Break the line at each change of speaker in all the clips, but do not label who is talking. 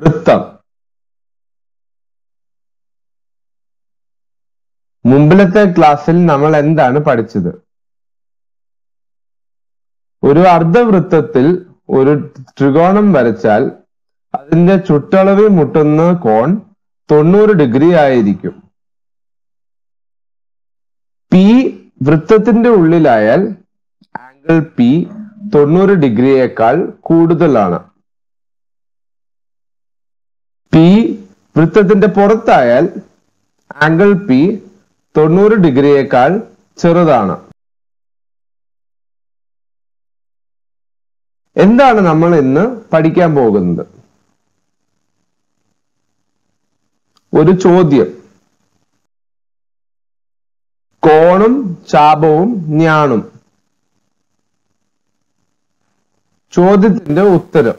വൃത്തം മുമ്പിലത്തെ ക്ലാസ്സിൽ നമ്മൾ എന്താണ് പഠിച്ചത് ഒരു അർദ്ധവൃത്തത്തിൽ ഒരു ത്രികോണം വരച്ചാൽ അതിന്റെ ചുറ്റളവിൽ മുട്ടുന്ന കോൺ തൊണ്ണൂറ് ഡിഗ്രി ആയിരിക്കും പി വൃത്തത്തിന്റെ ഉള്ളിലായാൽ ആംഗിൾ പി തൊണ്ണൂറ് ഡിഗ്രിയേക്കാൾ കൂടുതലാണ് പി വൃത്തത്തിന്റെ പുറത്തായാൽ ആംഗിൾ പി തൊണ്ണൂറ് ഡിഗ്രിയേക്കാൾ ചെറുതാണ് എന്താണ് നമ്മൾ ഇന്ന് പഠിക്കാൻ പോകുന്നത് ഒരു ചോദ്യം കോണും ചാപവും ഞാണും ചോദ്യത്തിന്റെ ഉത്തരം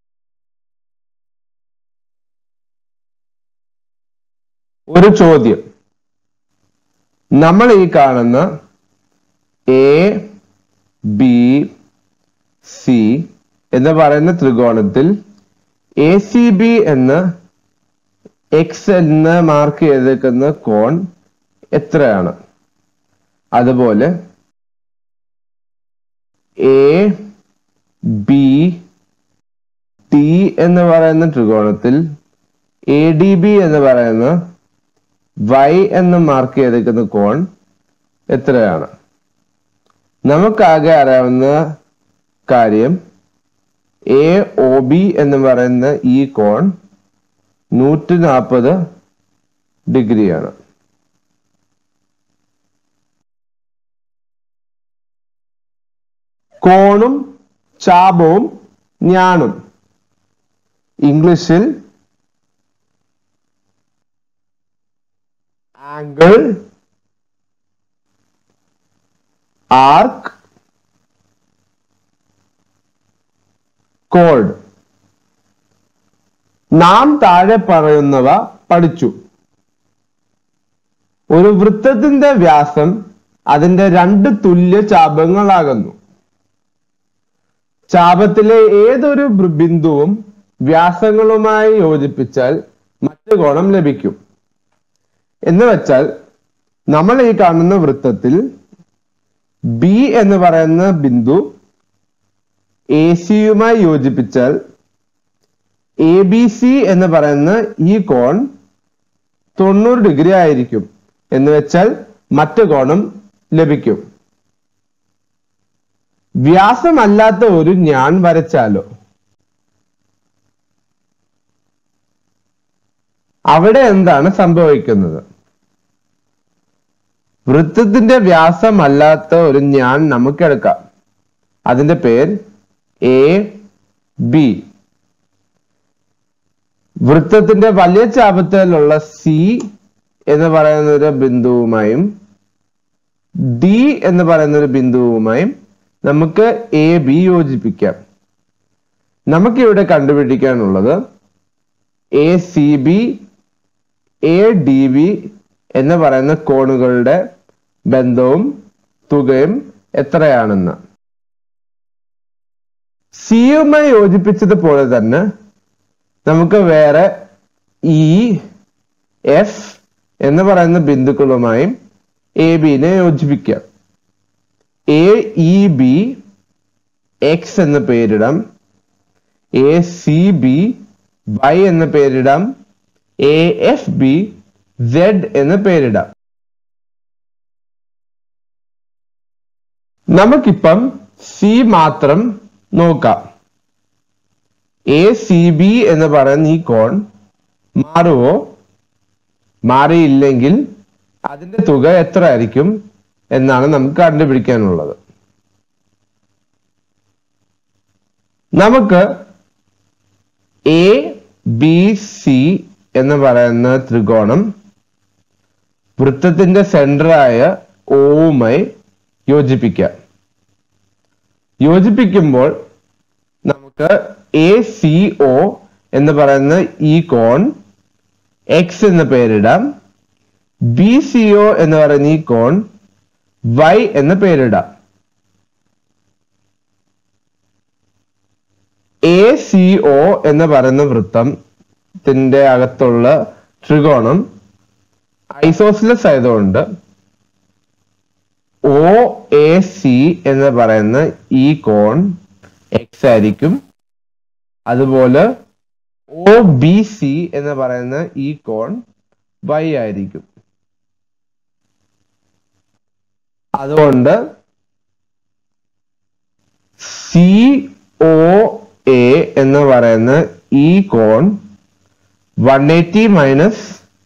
ഒരു ചോദ്യം നമ്മൾ ഈ കാണുന്ന എ ബി സി എന്ന് പറയുന്ന ത്രികോണത്തിൽ എ സി ബി എന്ന് എക്സ് എന്ന് മാർക്ക് ചെയ്തേക്കുന്ന കോൺ എത്രയാണ് അതുപോലെ എ ബി ടി എന്ന് പറയുന്ന ത്രികോണത്തിൽ എ ഡി ബി എന്ന് പറയുന്ന വൈ എന്ന് മാർക്ക് ചെയ്തേക്കുന്ന കോൺ എത്രയാണ് നമുക്കാകെ അറിയാവുന്ന കാര്യം എ ഒ ബി എന്ന് പറയുന്ന ഈ കോൺ നൂറ്റി നാൽപ്പത് ഡിഗ്രിയാണ് കോണും ചാപവും ഞാണും ഇംഗ്ലീഷിൽ ആംഗിൾ ആർക്ക് കോഡ് നാം താഴെ പറയുന്നവ പഠിച്ചു ഒരു വൃത്തത്തിന്റെ വ്യാസം അതിന്റെ രണ്ട് തുല്യ ചാപങ്ങളാകുന്നു ചാപത്തിലെ ഏതൊരു ബ് ബിന്ദുവും വ്യാസങ്ങളുമായി യോജിപ്പിച്ചാൽ മറ്റു കോണം ലഭിക്കും എന്ന് വെച്ചാൽ നമ്മൾ ഈ കാണുന്ന വൃത്തത്തിൽ ബി എന്ന് പറയുന്ന ബിന്ദു എ സിയുമായി യോജിപ്പിച്ചാൽ എ ബി സി എന്ന് പറയുന്ന ഈ കോൺ തൊണ്ണൂറ് ഡിഗ്രി ആയിരിക്കും എന്ന് വെച്ചാൽ മറ്റു കോണം ലഭിക്കും വ്യാസമല്ലാത്ത ഒരു ഞാൻ വരച്ചാലോ അവിടെ എന്താണ് സംഭവിക്കുന്നത് വൃത്തത്തിന്റെ വ്യാസമല്ലാത്ത ഒരു ഞാൻ നമുക്കെടുക്കാം അതിന്റെ പേര് എ ബി വൃത്തത്തിന്റെ വലിയ ചാപത്തിലുള്ള സി എന്ന് പറയുന്ന ഒരു ബിന്ദുവുമായും ഡി എന്ന് പറയുന്ന ഒരു ബിന്ദുവുമായും നമുക്ക് എ ബി യോജിപ്പിക്കാം നമുക്ക് ഇവിടെ കണ്ടുപിടിക്കാനുള്ളത് A C B A D B എന്ന് പറയുന്ന കോണുകളുടെ ബന്ധവും തുകയും എത്രയാണെന്ന് സിയുമായി യോജിപ്പിച്ചതുപോലെ തന്നെ നമുക്ക് വേറെ ഇ എഫ് എന്ന് പറയുന്ന ബിന്ദുക്കളുമായും എ ബിനെ യോജിപ്പിക്കാം എ ഇ ബി എക്സ് എന്ന് പേരിടാം എ സി ബി വൈ എന്ന് പേരിടാം എ എഫ് ബി സെഡ് എന്ന് പേരിടാം നമുക്കിപ്പം സി മാത്രം നോക്കാം എ സി ബി എന്ന് പറയുന്ന ഈ കോൺ മാറുവോ മാറിയില്ലെങ്കിൽ അതിന്റെ തുക എത്ര ആയിരിക്കും എന്നാണ് നമുക്ക് കണ്ടുപിടിക്കാനുള്ളത് നമുക്ക് എ ബി സി എന്ന് പറയുന്ന ത്രികോണം വൃത്തത്തിന്റെ സെന്ററായ ഓവുമായി യോജിപ്പിക്കാം യോജിപ്പിക്കുമ്പോൾ നമുക്ക് എ സി ഒ എന്ന് പറയുന്ന ഈ കോൺ എക്സ് എന്ന് പേരിടാം ബി സി ഒ എന്ന് പറയുന്ന ഈ കോൺ വൈ എന്ന് പേരിടാം എ സി ഒ എന്ന് പറയുന്ന വൃത്തം ത്തിന്റെ അകത്തുള്ള ത്രികോണം ഐസോസിലസ് ആയതുകൊണ്ട് ഒ എ സി എന്ന് പറയുന്ന ഈ കോൺ എക്സ് ആയിരിക്കും അതുപോലെ ഒ ബി സി എന്ന് പറയുന്ന ഈ കോൺ വൈ ആയിരിക്കും അതുകൊണ്ട് സി ഒ എ എന്ന് പറയുന്ന ഈ കോൺ one eighty minus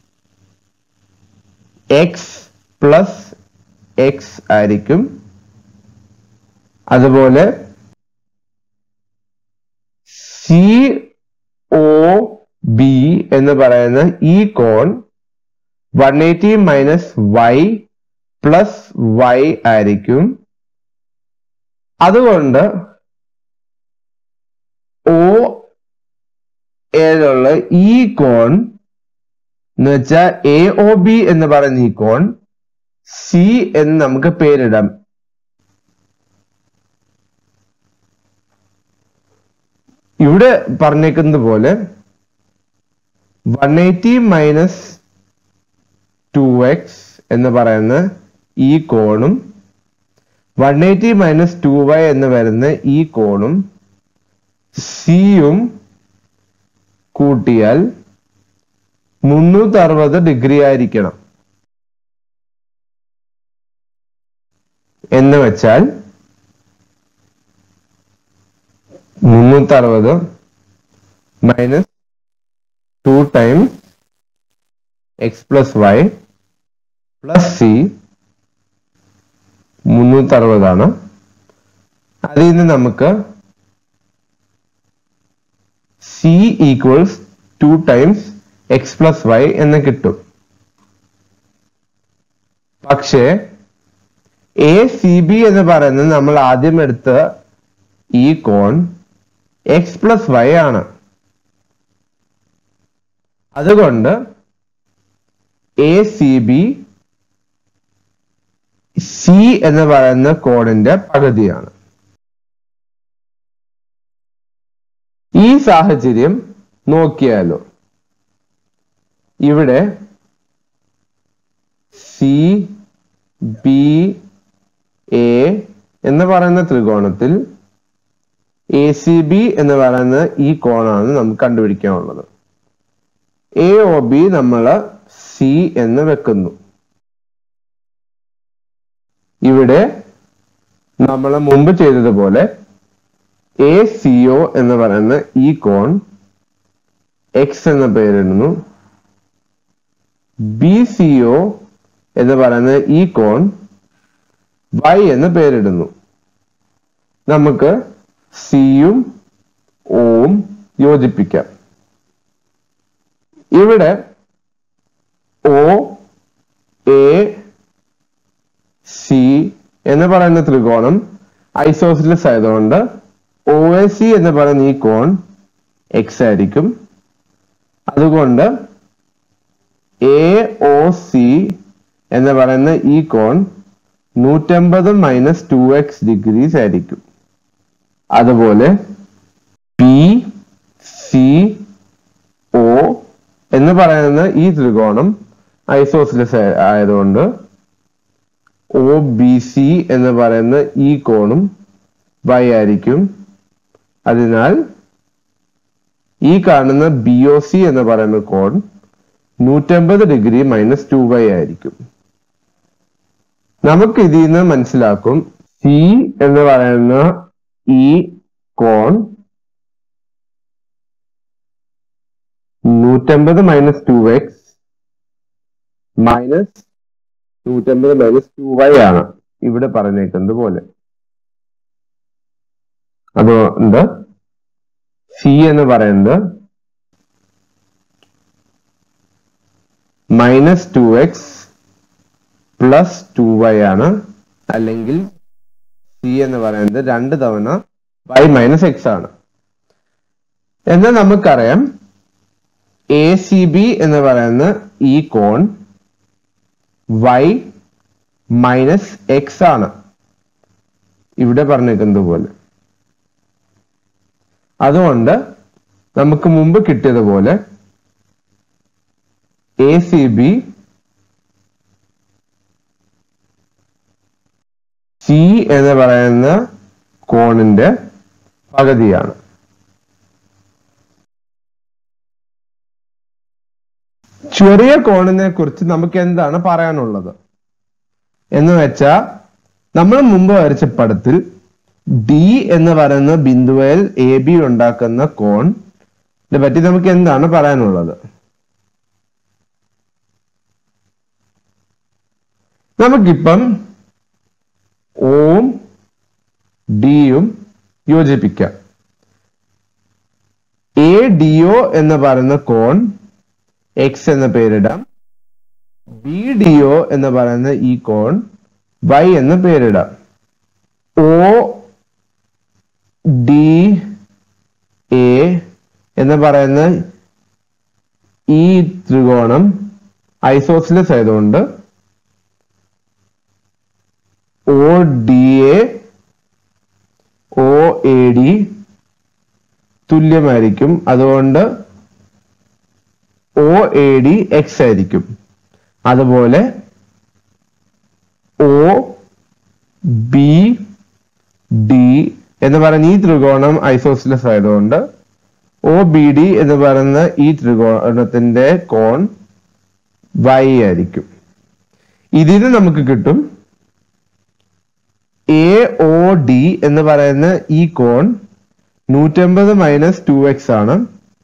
X plus X ആയിരിക്കും അതുപോലെ സി ഒ ബി എന്ന് പറയുന്ന ഈ കോൺ one eighty minus Y plus Y ആയിരിക്കും അതുകൊണ്ട് ഒ ഏലുള്ള ഈ കോൺ എന്ന് വെച്ചാൽ എ ഒ ബി എന്ന് പറയുന്ന ഈ കോൺ സി എന്ന് നമുക്ക് പേരിടാം ഇവിടെ പറഞ്ഞേക്കുന്നത് പോലെ one eighty minus two X എന്ന് പറയുന്ന ഈ കോണും one eighty minus two Y എന്ന് വരുന്ന ഈ കോണും സിയും കൂട്ടിയാൽ മുന്നൂറ്റി അറുപത് ഡിഗ്രി ആയിരിക്കണം എന്ന് വെച്ചാൽ മുന്നൂറ്റി അറുപത് minus two times X plus Y plus C മുന്നൂറ്റി അറുപതാണ് അതിൽ നിന്ന് നമുക്ക് C equals two times X plus Y എന്ന് കിട്ടും പക്ഷേ എ സി ബി എന്ന് പറയുന്നത് നമ്മൾ ആദ്യം എടുത്ത ഈ കോൺ എക്സ് പ്ലസ് വൈ ആണ് അതുകൊണ്ട് എ സി ബി സി എന്ന് പറയുന്ന കോണിന്റെ പകുതിയാണ് ഈ സാഹചര്യം നോക്കിയാലോ ഇവിടെ സി ബി എ എന്ന് പറയുന്ന ത്രികോണത്തിൽ എ സി ബി എന്ന് പറയുന്ന ഈ കോണാണ് നമുക്ക് കണ്ടുപിടിക്കാനുള്ളത് എ ഒ ബി നമ്മൾ സി എന്ന് വെക്കുന്നു ഇവിടെ നമ്മൾ മുമ്പ് ചെയ്തതുപോലെ എ സി ഒ എന്ന് പറയുന്ന ഈ കോൺ എക്സ് എന്ന പേരിടുന്നു ബി സി ഒ എന്ന് പറയുന്ന ഈ കോൺ വൈ എന്ന് പേരിടുന്നു നമുക്ക് സിയും ഓവും യോജിപ്പിക്കാം ഇവിടെ ഒ എ സി എന്ന് പറയുന്ന ത്രികോണം ഐസോസിലസ് ആയതുകൊണ്ട് ഒ എ സി എന്ന് പറയുന്ന ഈ കോൺ എക്സ് ആയിരിക്കും അതുകൊണ്ട് എ ഒ സി എന്ന് പറയുന്ന ഈ കോൺ നൂറ്റമ്പത് മൈനസ് ടു എക്സ് ഡിഗ്രീസ് ആയിരിക്കും അതുപോലെ പി സി ഒ എന്ന് പറയുന്ന ഈ ത്രികോണം ഐസോസിലസ് ആയതുകൊണ്ട് ഒ ബി സി എന്ന് പറയുന്ന ഈ കോണും വൈ ആയിരിക്കും അതിനാൽ ഈ കാണുന്ന ബി ഒ സി എന്ന് പറയുന്ന കോൺ നൂറ്റമ്പത് ഡിഗ്രി മൈനസ് ടു വൈ ആയിരിക്കും നമുക്ക് ഇതിൽ നിന്ന് മനസ്സിലാക്കും സി എന്ന് പറയുന്ന ഈ കോൺ നൂറ്റമ്പത് മൈനസ് ടു എക്സ് മൈനസ് നൂറ്റമ്പത് മൈനസ് ടു വൈ ആണ് ഇവിടെ പറഞ്ഞേക്കുന്നത് പോലെ അതുകൊണ്ട് സി എന്ന് പറയുന്നത് minus two X plus two Y ആണ് അല്ലെങ്കിൽ സി എന്ന് പറയുന്നത് രണ്ട് തവണ വൈ മൈനസ് എക്സ് ആണ് എന്നാൽ നമുക്കറിയാം എ സി ബി എന്ന് പറയുന്ന ഈ കോൺ വൈ മൈനസ് എക്സ് ആണ് ഇവിടെ പറഞ്ഞേക്കുന്നത് പോലെ അതുകൊണ്ട് നമുക്ക് മുമ്പ് കിട്ടിയതുപോലെ എ സി ബി സി എന്ന് പറയുന്ന കോണിന്റെ പകുതിയാണ് ചെറിയ കോണിനെ കുറിച്ച് നമുക്ക് എന്താണ് പറയാനുള്ളത് എന്ന് വെച്ചാൽ നമ്മൾ മുമ്പ് വരച്ച പടത്തിൽ ഡി എന്ന് പറയുന്ന ബിന്ദുവിൽ എ ബി ഉണ്ടാക്കുന്ന കോൺ പറ്റി നമുക്ക് എന്താണ് പറയാനുള്ളത് നമുക്കിപ്പം ഓം ഡിയും യോജിപ്പിക്കാം എ ഡി ഒ എന്ന് പറയുന്ന കോൺ എക്സ് എന്ന പേരിടാം ബി ഡി ഒ എന്ന് പറയുന്ന ഈ കോൺ വൈ എന്ന് പേരിടാം ഒ ഡി എ എന്ന് പറയുന്ന ഈ ത്രികോണം ഐസോസിലസ് ആയതുകൊണ്ട് O D A O A D തുല്യമായിരിക്കും അതുകൊണ്ട് ഒ എ ഡി എക്സ് ആയിരിക്കും അതുപോലെ ഒ ബി ഡി എന്ന് പറയുന്ന ഈ ത്രികോണം ഐസോസിലസ് ആയതുകൊണ്ട് ഒ ബി ഡി എന്ന് പറയുന്ന ഈ ത്രികോണത്തിന്റെ കോൺ വൈ ആയിരിക്കും ഇതിന് നമുക്ക് കിട്ടും എ ഒ ഡി എന്ന് പറയുന്ന ഈ കോൺ നൂറ്റമ്പത് മൈനസ് ടു എക്സ് ആണ്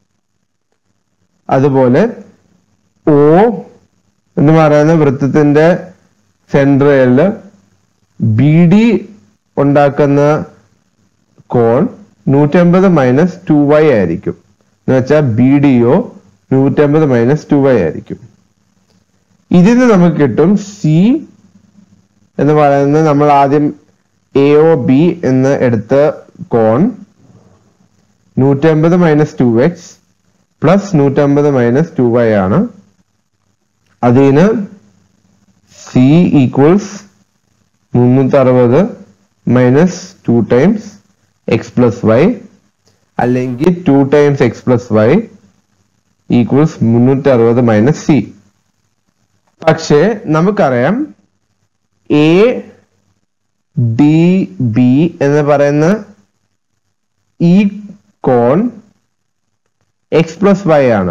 അതുപോലെ ഒ എന്ന് പറയുന്ന വൃത്തത്തിന്റെ സെൻട്രലില് ബി ഡി ഉണ്ടാക്കുന്ന കോൺ നൂറ്റമ്പത് മൈനസ് ടു വൈ ആയിരിക്കും എന്ന് വെച്ചാൽ ബി ഡി ഒ നൂറ്റമ്പത് മൈനസ് ടു വൈ ആയിരിക്കും ഇതിന് നമുക്ക് കിട്ടും സി എന്ന് പറയുന്നത് നമ്മൾ ആദ്യം എ ഒ ബി എന്ന് എടുത്ത കോൺ നൂറ്റമ്പത് മൈനസ് ടു എക്സ് പ്ലസ് നൂറ്റമ്പത് മൈനസ് ടു വൈ ആണ് അതിന് സി ഈക്വൽസ് മുന്നൂറ്റി അറുപത് minus two times X plus Y അല്ലെങ്കിൽ two times X plus Y equals മുന്നൂറ്റി അറുപത് മൈനസ് സി പക്ഷേ നമുക്കറിയാം എ ഡി ബി എന്ന് പറയുന്ന ഈ കോൺ എക്സ് പ്ലസ് വൈ ആണ്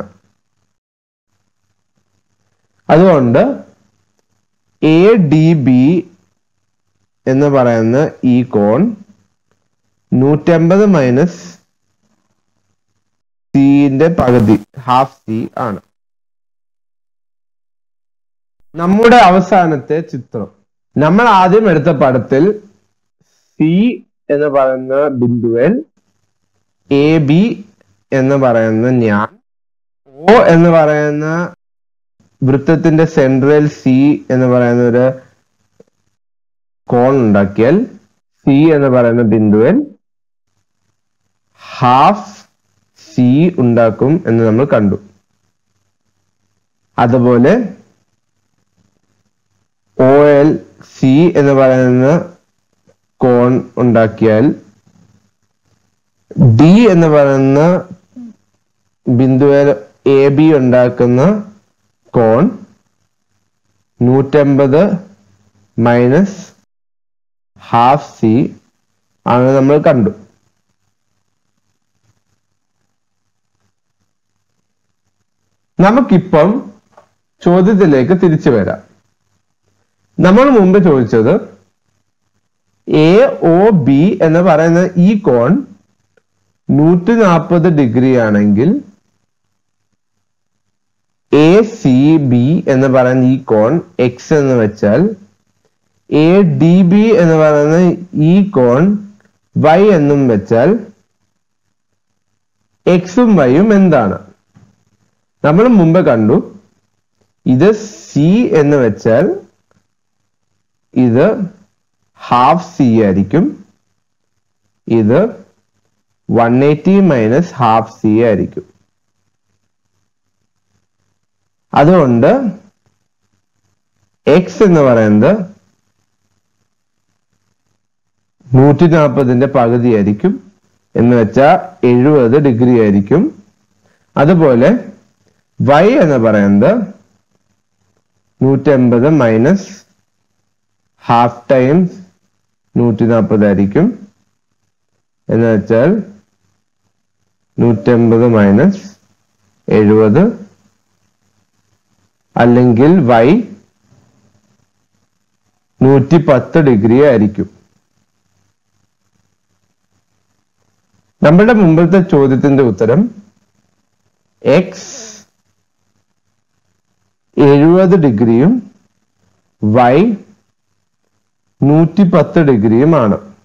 അതുകൊണ്ട് എ ഡി ബി എന്ന് പറയുന്ന ഈ കോൺ നൂറ്റമ്പത് മൈനസ് സിന്റെ പകുതി ഹാഫ് സി ആണ് നമ്മുടെ അവസാനത്തെ ചിത്രം നമ്മൾ ആദ്യം എടുത്ത പടത്തിൽ സി എന്ന് പറയുന്ന ബിന്ദുവിൽ എ ബി എന്ന് പറയുന്ന ഞാൻ ഒ എന്ന് പറയുന്ന വൃത്തത്തിന്റെ സെൻട്രൽ സി എന്ന് പറയുന്ന ഒരു കോൺ ഉണ്ടാക്കിയാൽ സി എന്ന് പറയുന്ന ബിന്ദുവിൽ ഹാഫ് സി ഉണ്ടാക്കും എന്ന് നമ്മൾ കണ്ടു അതുപോലെ ഒ എൽ സി എന്ന് പറയുന്ന കോൺ ഉണ്ടാക്കിയാൽ ഡി എന്ന് പറയുന്ന ബിന്ദുവിൽ എ ബി ഉണ്ടാക്കുന്ന കോൺ നൂറ്റമ്പത് മൈനസ് ഹാഫ് സി ആണ് നമ്മൾ കണ്ടു നമുക്കിപ്പം ചോദ്യത്തിലേക്ക് തിരിച്ചു വരാം നമ്മൾ മുമ്പ് ചോദിച്ചത് എ ഒ ബി എന്ന് പറയുന്ന ഈ കോൺ നൂറ്റി നാൽപ്പത് ഡിഗ്രി ആണെങ്കിൽ എ സി ബി എന്ന് പറയുന്ന ഈ കോൺ എക്സ് എന്ന് വെച്ചാൽ എ ഡി ബി എന്ന് പറയുന്ന ഈ കോൺ വൈ എന്നും വെച്ചാൽ എക്സും വൈയും എന്താണ് നമ്മൾ മുമ്പ് കണ്ടു ഇത് സി എന്ന് വെച്ചാൽ ഇത് ഹാഫ് സി ആയിരിക്കും ഇത് one eighty minus half C ആയിരിക്കും അതുകൊണ്ട് എക്സ് എന്ന് പറയുന്നത് നൂറ്റി നാൽപ്പതിന്റെ പകുതി ആയിരിക്കും എന്ന് വെച്ചാൽ എഴുപത് ഡിഗ്രി ആയിരിക്കും അതുപോലെ വൈ എന്ന് പറയുന്നത് നൂറ്റി അമ്പത് മൈനസ് ഹാഫ് ടൈംസ് നൂറ്റി നാൽപ്പതായിരിക്കും എന്ന് വെച്ചാൽ നൂറ്റമ്പത് മൈനസ് എഴുപത് അല്ലെങ്കിൽ വൈ നൂറ്റി പത്ത് ഡിഗ്രി ആയിരിക്കും നമ്മുടെ മുമ്പത്തെ ചോദ്യത്തിന്റെ ഉത്തരം എക്സ് എഴുപത് ഡിഗ്രിയും വൈ നൂറ്റി പത്ത് ഡിഗ്രിയുമാണ്